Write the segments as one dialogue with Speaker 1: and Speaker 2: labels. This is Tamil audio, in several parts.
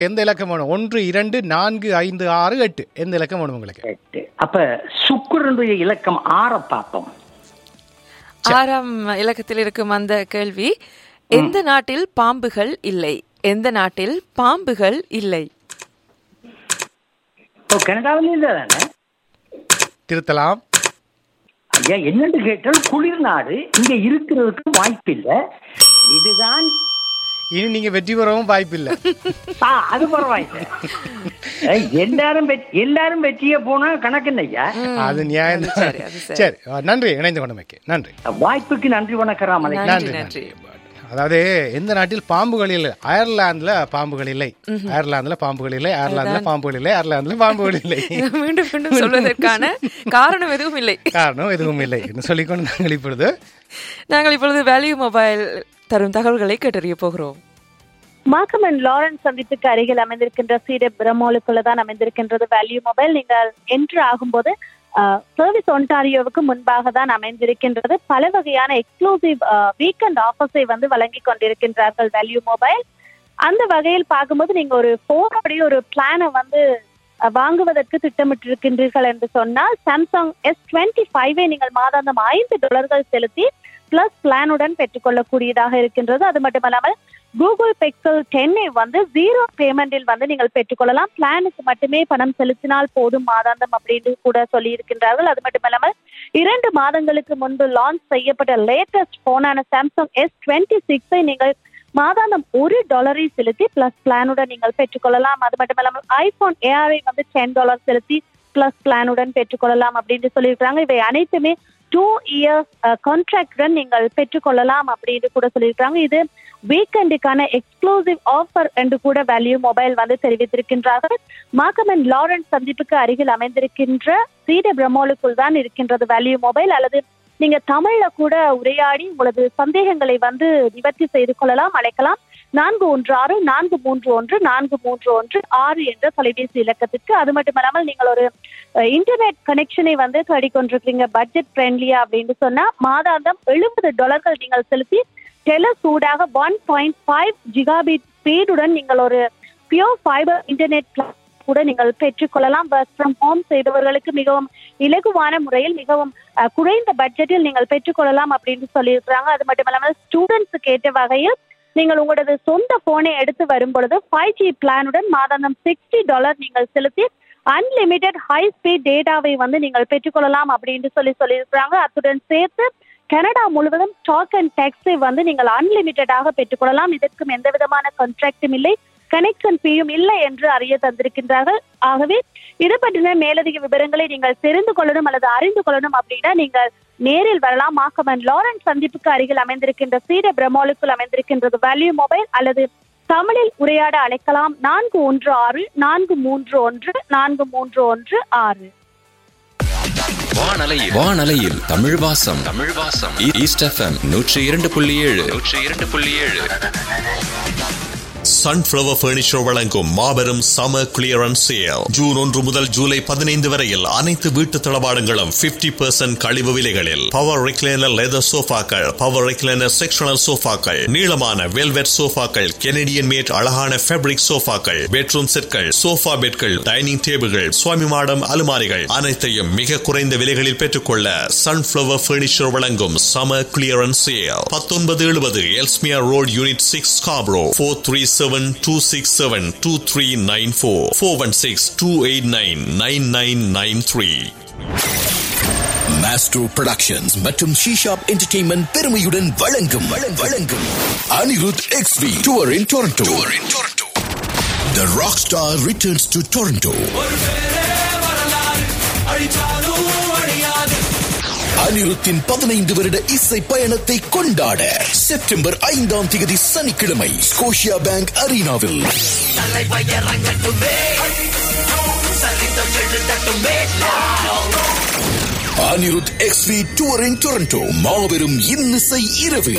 Speaker 1: எந்த இலக்கம் வேணும் ஒன்று இரண்டு நான்கு ஐந்து ஆறு எட்டு எந்த இலக்கம் வேணும் உங்களுக்கு
Speaker 2: எட்டு அப்ப சுக்கிரனுடைய இலக்கம் ஆற பார்த்தோம்
Speaker 3: ஆறாம் இலக்கத்தில் இருக்கும் அந்த கேள்வி எந்த நாட்டில் பாம்புகள் இல்லை எந்த நாட்டில் பாம்புகள் இல்லை
Speaker 2: ஓ கனடாவில இல்ல தானே
Speaker 1: திருத்தலாம்
Speaker 2: ஐயா என்னன்னு கேட்டால் குளிர் நாடு இங்க இருக்கிறதுக்கு வாய்ப்பில்லை இதுதான்
Speaker 1: இனி நீங்க வெற்றி பெறவும் வாய்ப்பில்லை
Speaker 2: ஆ, அது பரவாயில்லை ஏய், எல்லாரும் வெற்றி- எல்லாரும் வெற்றியே போனா கணக்கு ஐயா
Speaker 1: அது நியாயம் தான்.
Speaker 3: சரி, அது சரி.
Speaker 1: சரி அஹ், நன்றி இணைந்து கொண்டமைக்கு நன்றி
Speaker 2: வாய்ப்புக்கு நன்றி வணக்கம் ராமலை
Speaker 3: நன்றி,
Speaker 1: நன்றி
Speaker 3: நன்றி.
Speaker 1: நன்றி அதாவது எந்த நாட்டில் பாம்புகள் இல்லை அயர்லாந்துல பாம்புகள் இல்லை அயர்லாந்துல பாம்புகள் இல்லை அயர்லாந்துல பாம்புகள் இல்லை அயர்லாந்துல பாம்புகள் இல்லை
Speaker 3: மீண்டும் மீண்டும் சொல்வதற்கான காரணம் எதுவும் இல்லை
Speaker 1: காரணம் எதுவும் இல்லை என்று சொல்லிக்கொண்டு நாங்கள் இப்பொழுது
Speaker 3: நாங்கள் இப்பொழுது வேல்யூ மொபைல் தரும் தகவல்களை கேட்டறிய போகிறோம்
Speaker 4: மார்க்கம் அண்ட் லாரன்ஸ் சந்திப்புக்கு அருகில் அமைந்திருக்கின்ற சீட பிரமோலுக்குள்ள தான் அமைந்திருக்கின்றது வேல்யூ மொபைல் நீங்கள் என்ட்ரு ஆகும்போது சர்வீஸ் ஒன்டாரியோவுக்கு முன்பாக தான் அமைந்திருக்கின்றது பல வகையான எக்ஸ்க்ளூசிவ் வீக்கெண்ட் ஆஃபர்ஸை வந்து வழங்கி கொண்டிருக்கின்றார்கள் வேல்யூ மொபைல் அந்த வகையில் பார்க்கும்போது நீங்க ஒரு போன் அப்படியே ஒரு பிளானை வந்து அஹ், வாங்குவதற்கு திட்டமிட்டிருக்கின்றீர்கள் என்று சொன்னால் சாம்சங் எஸ் டுவெண்ட்டி ஃபைவை நீங்கள் மாதாந்தம் ஐந்து டாலர்கள் செலுத்தி பிளஸ் பிளானுடன் பெற்றுக்கொள்ளக்கூடியதாக இருக்கின்றது அது மட்டுமல்லாமல் கூகுள் பிக்சல் டென்னை வந்து ஜீரோ பேமெண்டில் வந்து நீங்கள் பெற்றுக்கொள்ளலாம் பிளானுக்கு மட்டுமே பணம் செலுத்தினால் போதும் மாதாந்தம் அப்படின்னு கூட சொல்லி இருக்கின்றார்கள் அது மட்டுமல்லாமல் இரண்டு மாதங்களுக்கு முன்பு லான்ச் செய்யப்பட்ட லேட்டஸ்ட் போனான சாம்சங் எஸ் டுவெண்ட்டி சிக்ஸை நீங்கள் மாதாந்தம் ஒரு டாலரை செலுத்தி பிளஸ் பிளானுடன் நீங்கள் பெற்றுக்கொள்ளலாம் அது மட்டுமல்லாமல் ஐபோன் ஏஆரை வந்து டென் டாலர் செலுத்தி பிளஸ் பிளானுடன் பெற்றுக்கொள்ளலாம் அப்படின்னு சொல்லியிருக்காங்க இவை அனைத்துமே டூ இயர்ஸ் கான்ட்ராக்டுடன் நீங்கள் பெற்றுக்கொள்ளலாம் அப்படின்னு கூட சொல்லியிருக்காங்க இது வீக்கெண்டுக்கான எக்ஸ்க்ளூசிவ் ஆஃபர் என்று கூட வேல்யூ மொபைல் வந்து தெரிவித்திருக்கின்றார்கள் மார்க்கம் அண்ட் லாரன்ஸ் சந்திப்புக்கு அருகில் அமைந்திருக்கின்ற சீட பிரமோலுக்குள் தான் இருக்கின்றது வேல்யூ மொபைல் அல்லது நீங்க தமிழ்ல கூட உரையாடி உங்களது சந்தேகங்களை வந்து நிவர்த்தி செய்து கொள்ளலாம் அழைக்கலாம் நான்கு ஒன்று ஆறு நான்கு மூன்று ஒன்று நான்கு மூன்று ஒன்று ஆறு என்ற தொலைபேசி இலக்கத்திற்கு அது மட்டுமல்லாமல் நீங்கள் ஒரு இன்டர்நெட் கனெக்ஷனை வந்து தேடிக்கொண்டிருக்கீங்க பட்ஜெட் ஃப்ரெண்ட்லியா அப்படின்னு சொன்னா மாதாந்தம் எழுபது டாலர்கள் நீங்கள் செலுத்தி டெல சூடாக ஒன் பாயிண்ட் ஃபைவ் ஜிகாபிட் ஸ்பீடுடன் நீங்கள் ஒரு பியோர் ஃபைபர் இன்டர்நெட் பிளான் கூட நீங்கள் பெற்றுக்கொள்ளலாம் ஒர்க் ஃப்ரம் ஹோம் செய்தவர்களுக்கு மிகவும் இலகுவான முறையில் மிகவும் அஹ், குறைந்த பட்ஜெட்டில் நீங்கள் பெற்றுக்கொள்ளலாம் அப்படின்னு சொல்லியிருக்கிறாங்க அது மட்டுமல்லாமல் ஸ்டூடெண்ட்ஸுக்கு ஏற்ற வகையில் நீங்கள் உங்களது சொந்த போனை எடுத்து வரும் பொழுது ஃபைவ் ஜி பிளானுடன் மாதாந்தம் சிக்ஸ்டி டாலர் நீங்கள் செலுத்தி அன்லிமிட்டெட் ஹை ஸ்பீட் டேட்டாவை வந்து நீங்கள் பெற்றுக்கொள்ளலாம் அப்படின்னு சொல்லி சொல்லியிருக்கிறாங்க அத்துடன் சேர்த்து கனடா முழுவதும் ஸ்டாக் அண்ட் டேக்ஸை வந்து நீங்கள் அன்லிமிட்டடாக பெற்றுக்கொள்ளலாம் இதற்கும் எந்த விதமான கான்ட்ராக்டும் இல்லை கனெக்ஷன் ஃபீயும் இல்லை என்று அறிய தந்திருக்கின்றார்கள் ஆகவே இது பற்றின மேலதிக விவரங்களை நீங்கள் தெரிந்து கொள்ளணும் அல்லது அறிந்து கொள்ளணும் அப்படின்னா நீங்கள் நேரில் வரலாம் மாக்கம் அண்ட் லாரன்ஸ் சந்திப்புக்கு அருகில் அமைந்திருக்கின்ற சீட பிரமோலுக்குள் அமைந்திருக்கின்றது வேல்யூ மொபைல் அல்லது தமிழில் உரையாட அழைக்கலாம் நான்கு ஒன்று ஆறு நான்கு மூன்று ஒன்று நான்கு மூன்று ஒன்று ஆறு
Speaker 5: வானலையில் வானலையில் தமிழ் வாசம் தமிழ் வாசம் ஈஸ்ட் எஃப்எம் நூற்றி இரண்டு புள்ளி ஏழு நூற்றி இரண்டு புள்ளி ஏழு
Speaker 6: சன்ஃப்ளவர் பர்னிச்சர் வழங்கும் மாபெரும் சம கிளியரன்ஸ் சேல் ஜூன் ஒன்று முதல் ஜூலை பதினைந்து வரையில் அனைத்து வீட்டு தளபாடங்களும் 50% பெர்சன்ட் கழிவு விலைகளில் பவர் ரெக்லைனர் லெதர் சோஃபாக்கள் பவர் ரெக்லைனர் செக்ஷனல் சோஃபாக்கள் நீளமான வெல்வெட் சோஃபாக்கள் கெனடியன் மேட் அழகான ஃபேப்ரிக் சோஃபாக்கள் பெட்ரூம் செட்கள் சோஃபா பெட்கள் டைனிங் டேபிள்கள் சுவாமி மாடம் அலுமாரிகள் அனைத்தையும் மிக குறைந்த விலைகளில் பெற்றுக்கொள்ள சன்ஃப்ளவர் பர்னிச்சர் வழங்கும் சம கிளியரன்ஸ் சேல் பத்தொன்பது எழுபது Ellesmere road unit six Scarborough four three seven two six seven two three nine four four one six two eight nine nine nine nine three
Speaker 7: master productions மற்றும் ஷீஷாப் என்டர்டெயின்மெண்ட் பெருமையுடன் வழங்கும் வழங்கும், வழங்கும் Anirudh X V tour in Toronto The Rockstar returns to Toronto. அனிருத்தின் பதினைந்து வருட இசை பயணத்தை கொண்டாட செப்டம்பர் ஐந்தாம் தேதி சனிக்கிழமை ஸ்கோஷியா பேங்க் அரீனாவில் Anirudh X V tour in Toronto மாபெரும் இன்னிசை இரவு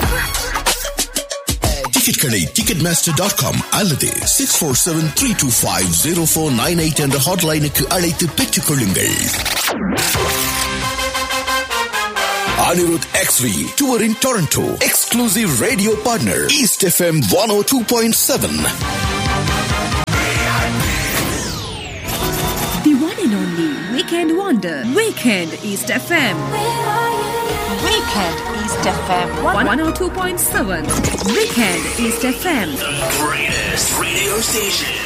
Speaker 7: டிக்கெட்களை டிக்கெட் மாஸ்டர் டாட் காம் அல்லது six four seven three two five zero four nine eight என்ற ஹாட்லைனுக்கு அழைத்து பெற்றுக் கொள்ளுங்கள் Anirudh X V tour in Toronto exclusive radio partner East FM one O two point seven
Speaker 8: weekend wonder. Weekend East FM.
Speaker 3: Weekend East FM.
Speaker 8: 102.7. Weekend East FM.
Speaker 7: greatest radio station.